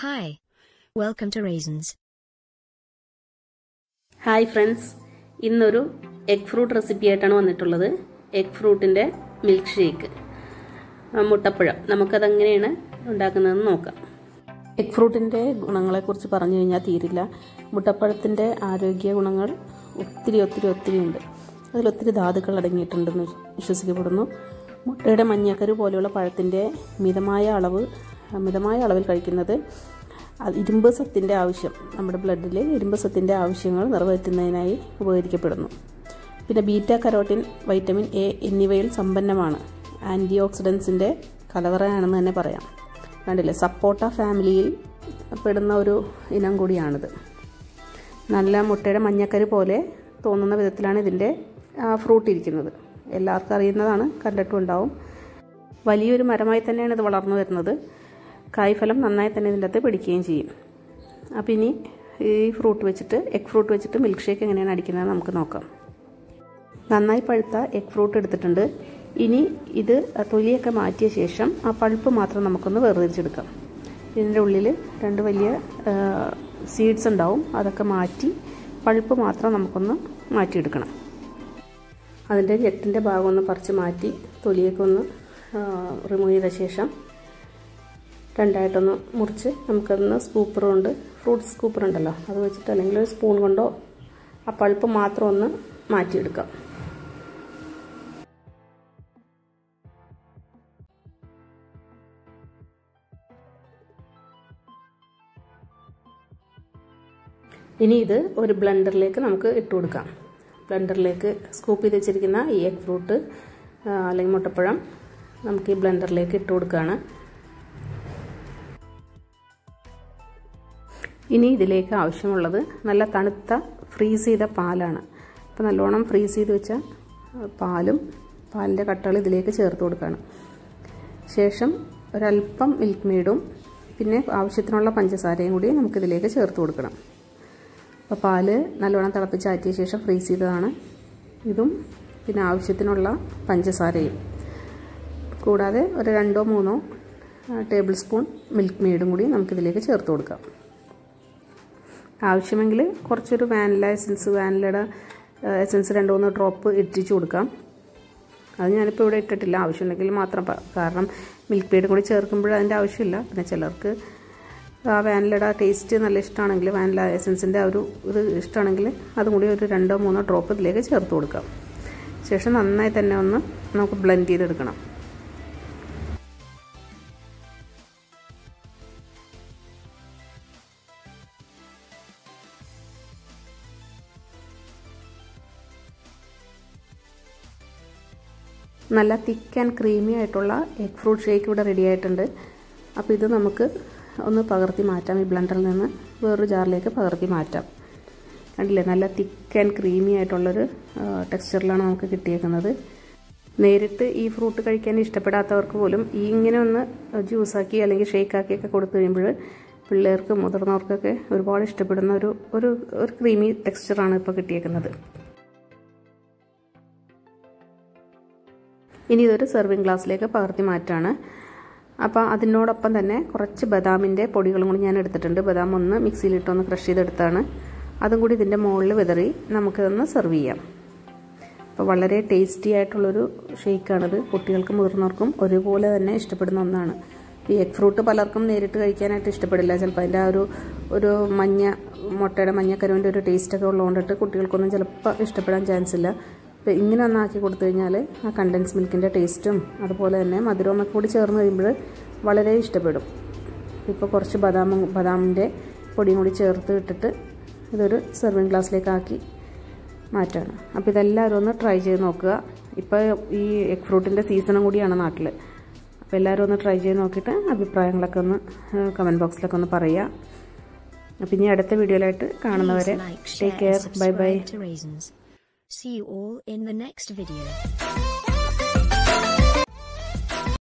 Hi. Welcome to Raisins. Hi friends ഇന്നൊരു egg fruit recipe ആയിട്ടാണ് വന്നിട്ടുള്ളത് എഗ് ഫ്രൂട്ടിൻ്റെ മിൽക്ക് ഷേക്ക് മുട്ടപ്പഴം നമുക്കതെങ്ങനെയാണ് ഉണ്ടാക്കുന്നതെന്ന് നോക്കാം എഗ് ഫ്രൂട്ടിൻ്റെ ഗുണങ്ങളെക്കുറിച്ച് പറഞ്ഞു കഴിഞ്ഞാൽ തീരില്ല മുട്ടപ്പഴത്തിൻ്റെ ആരോഗ്യ ഗുണങ്ങൾ ഒത്തിരി ഒത്തിരി ഒത്തിരി ഉണ്ട് അതിലൊത്തിരി ധാതുക്കൾ അടങ്ങിയിട്ടുണ്ടെന്ന് വിശ്വസിക്കപ്പെടുന്നു മുട്ടയുടെ മഞ്ഞക്കരു പോലെയുള്ള പഴത്തിൻ്റെ മിതമായ അളവ് മിതമായ അളവിൽ കഴിക്കുന്നത് അത് ഇരുമ്പ് സത്തിൻ്റെ ആവശ്യം നമ്മുടെ ബ്ലഡിൽ ഇരുമ്പ് സത്തിൻ്റെ ആവശ്യങ്ങൾ നിറവേറ്റുന്നതിനായി ഉപകരിക്കപ്പെടുന്നു പിന്നെ ബീറ്റ കരോട്ടിൻ വൈറ്റമിൻ എ എന്നിവയിൽ സമ്പന്നമാണ് ആൻറ്റി ഓക്സിഡൻസിൻ്റെ കലവറയാണെന്ന് തന്നെ പറയാം കണ്ടില്ലേ സപ്പോട്ട ഫാമിലിയിൽ പെടുന്ന ഒരു ഇനം കൂടിയാണിത് നല്ല മുട്ടയുടെ മഞ്ഞക്കരി പോലെ തോന്നുന്ന വിധത്തിലാണ് ഇതിൻ്റെ ഫ്രൂട്ട് ഇരിക്കുന്നത് എല്ലാവർക്കും അറിയുന്നതാണ് കണ്ടിട്ടും ഉണ്ടാവും വലിയൊരു മരമായി തന്നെയാണ് ഇത് വളർന്നു വരുന്നത് കായ്ഫലം നന്നായി തന്നെ ഇതിൻ്റെ അകത്ത് പിടിക്കുകയും ചെയ്യും അപ്പോൾ ഇനി ഈ ഫ്രൂട്ട് വെച്ചിട്ട് എഗ് ഫ്രൂട്ട് വെച്ചിട്ട് മിൽക്ക് ഷേക്ക് എങ്ങനെയാണ് അടിക്കുന്നത് നമുക്ക് നോക്കാം നന്നായി പഴുത്ത എഗ് ഫ്രൂട്ട് എടുത്തിട്ടുണ്ട് ഇനി ഇത് തൊലിയൊക്കെ മാറ്റിയ ശേഷം ആ പഴുപ്പ് മാത്രം നമുക്കൊന്ന് വേർതിരിച്ചെടുക്കാം ഇതിൻ്റെ ഉള്ളിൽ രണ്ട് വലിയ സീഡ്സ് ഉണ്ടാവും അതൊക്കെ മാറ്റി പഴുപ്പ് മാത്രം നമുക്കൊന്ന് മാറ്റിയെടുക്കണം അതിൻ്റെ ഞെട്ടിൻ്റെ ഭാഗം ഒന്ന് പറിച്ച് മാറ്റി തൊലിയൊക്കെ ഒന്ന് റിമൂവ് ചെയ്ത ശേഷം രണ്ടായിട്ടൊന്ന് മുറിച്ച് നമുക്കതൊന്ന് സ്കൂപ്പർ കൊണ്ട് ഫ്രൂട്ട് സ്കൂപ്പർ ഉണ്ടല്ലോ അത് വെച്ചിട്ട് അല്ലെങ്കിൽ ഒരു സ്പൂൺ കൊണ്ടോ ആ പൾപ്പ് മാത്രം ഒന്ന് മാറ്റിയെടുക്കാം ഇനി ഇത് ഒരു ബ്ലെൻഡറിലേക്ക് നമുക്ക് ഇട്ട് കൊടുക്കാം ബ്ലെൻഡറിലേക്ക് സ്കൂപ്പ് ചെയ്ത് വെച്ചിരിക്കുന്ന ഈ എഗ് ഫ്രൂട്ട് അല്ലെങ്കിൽ മുട്ടപ്പഴം നമുക്ക് ഈ ബ്ലെൻഡറിലേക്ക് ഇട്ട് കൊടുക്കുകയാണ് ഇനി ഇതിലേക്ക് ആവശ്യമുള്ളത് നല്ല തണുത്ത ഫ്രീസ് ചെയ്ത പാലാണ് അപ്പോൾ നല്ലോണം ഫ്രീസ് ചെയ്ത് വെച്ച പാലും പാലിൻ്റെ കട്ടകൾ ഇതിലേക്ക് ചേർത്ത് കൊടുക്കുകയാണ് ശേഷം ഒരല്പം മിൽക്ക് മെയ്ഡും പിന്നെ ആവശ്യത്തിനുള്ള പഞ്ചസാരയും കൂടി നമുക്കിതിലേക്ക് ചേർത്ത് കൊടുക്കണം അപ്പോൾ പാല് നല്ലോണം തിളപ്പിച്ചാറ്റിയ ശേഷം ഫ്രീസ് ചെയ്തതാണ് ഇതും പിന്നെ ആവശ്യത്തിനുള്ള പഞ്ചസാരയും കൂടാതെ ഒരു രണ്ടോ മൂന്നോ ടേബിൾ സ്പൂൺ മിൽക്ക് മെയ്ഡും കൂടി നമുക്കിതിലേക്ക് ചേർത്ത് കൊടുക്കാം ആവശ്യമെങ്കിൽ കുറച്ചൊരു വാനില എസൻസ് വാനിലയുടെ എസൻസ് രണ്ട് മൂന്ന് ഡ്രോപ്പ് ഇട്ടിച്ച് കൊടുക്കാം അത് ഞാനിപ്പോൾ ഇവിടെ ഇട്ടിട്ടില്ല ആവശ്യമുണ്ടെങ്കിൽ മാത്രം കാരണം മിൽക്ക് മെയ്ഡ് കൂടി ചേർക്കുമ്പോൾ അതിൻ്റെ ആവശ്യമില്ല പിന്നെ ചിലർക്ക് ആ വാനിലയുടെ ടേസ്റ്റ് നല്ല ഇഷ്ടമാണെങ്കിൽ വാനില എസൻസിൻ്റെ ആ ഒരു ഇത് ഇഷ്ടമാണെങ്കിൽ അതും കൂടി ഒരു രണ്ടോ മൂന്നോ ഡ്രോപ്പ് ഇതിലേക്ക് ചേർത്ത് കൊടുക്കാം ശേഷം നന്നായി തന്നെ ഒന്ന് നമുക്ക് ബ്ലെൻഡ് ചെയ്തെടുക്കണം നല്ല തിക്ക് ആൻഡ് ക്രീമി ആയിട്ടുള്ള എഗ് ഫ്രൂട്ട് ഷേക്ക് ഇവിടെ റെഡി ആയിട്ടുണ്ട് അപ്പോൾ ഇത് നമുക്ക് ഒന്ന് പകർത്തി മാറ്റാം ഈ ബ്ലണ്ടറിൽ നിന്ന് വേറൊരു ജാറിലേക്ക് പകർത്തി മാറ്റാം കണ്ടില്ലേ നല്ല തിക്ക് ആൻഡ് ക്രീമി ആയിട്ടുള്ളൊരു ടെക്സ്ചറിലാണ് നമുക്ക് കിട്ടിയേക്കുന്നത് നേരിട്ട് ഈ ഫ്രൂട്ട് കഴിക്കാൻ ഇഷ്ടപ്പെടാത്തവർക്ക് പോലും ഈ ഇങ്ങനെ ഒന്ന് ജ്യൂസാക്കി അല്ലെങ്കിൽ ഷേക്കാക്കിയൊക്കെ കൊടുത്തു കഴിയുമ്പോൾ പിള്ളേർക്ക് മുതിർന്നവർക്കൊക്കെ ഒരുപാട് ഇഷ്ടപ്പെടുന്ന ഒരു ഒരു ഒരു ക്രീമി ടെക്സ്ചറാണ് ഇപ്പോൾ കിട്ടിയേക്കുന്നത് ഇനി ഇതൊരു സെർവിങ് ഗ്ലാസ്സിലേക്ക് പകർത്തി മാറ്റാണ് അപ്പോൾ അതിനോടൊപ്പം തന്നെ കുറച്ച് ബദാമിൻ്റെ പൊടികളും കൂടി ഞാൻ എടുത്തിട്ടുണ്ട് ബദാം ഒന്ന് മിക്സിയിലിട്ടൊന്ന് ക്രഷ് ചെയ്തെടുത്താണ് അതും കൂടി ഇതിൻ്റെ മുകളിൽ വിതറി നമുക്കിതൊന്ന് സെർവ് ചെയ്യാം അപ്പോൾ വളരെ ടേസ്റ്റി ആയിട്ടുള്ളൊരു ഷേക്കാണിത് കുട്ടികൾക്കും മുതിർന്നവർക്കും ഒരുപോലെ തന്നെ ഇഷ്ടപ്പെടുന്ന ഒന്നാണ് ഈ എഗ് ഫ്രൂട്ട് പലർക്കും നേരിട്ട് കഴിക്കാനായിട്ട് ഇഷ്ടപ്പെടില്ല ചിലപ്പോൾ അതിൻ്റെ ആ ഒരു ഒരു മഞ്ഞ മുട്ടയുടെ മഞ്ഞക്കരുവിൻ്റെ ഒരു ടേസ്റ്റൊക്കെ ഉള്ളതുകൊണ്ടിട്ട് കുട്ടികൾക്കൊന്നും ചിലപ്പോൾ ഇഷ്ടപ്പെടാൻ ചാൻസ് ഇല്ല അപ്പോൾ ഇങ്ങനെ ഒന്നാക്കി കൊടുത്തു കഴിഞ്ഞാൽ ആ കണ്ടൻസ് മിൽക്കിൻ്റെ ടേസ്റ്റും അതുപോലെ തന്നെ മധുരവും ഒക്കെ കൂടി ചേർന്ന് കഴിയുമ്പോൾ വളരെ ഇഷ്ടപ്പെടും ഇപ്പോൾ കുറച്ച് ബദാം ബദാമിൻ്റെ പൊടിയും കൂടി ചേർത്ത് ഇട്ടിട്ട് ഇതൊരു സെർവിങ് ഗ്ലാസ്സിലേക്ക് ആക്കി മാറ്റാണ് അപ്പോൾ ഇതെല്ലാവരും ഒന്ന് ട്രൈ ചെയ്ത് നോക്കുക ഇപ്പോൾ ഈ എഗ് ഫ്രൂട്ടിൻ്റെ സീസണും കൂടിയാണ് നാട്ടിൽ അപ്പോൾ എല്ലാവരും ഒന്ന് ട്രൈ ചെയ്ത് നോക്കിയിട്ട് അഭിപ്രായങ്ങളൊക്കെ ഒന്ന് കമൻറ്റ് ബോക്സിലൊക്കെ ഒന്ന് പറയുക അപ്പോൾ ഇനി അടുത്ത വീഡിയോയിലായിട്ട് കാണുന്നവരെ take care bye bye See you all in the next video.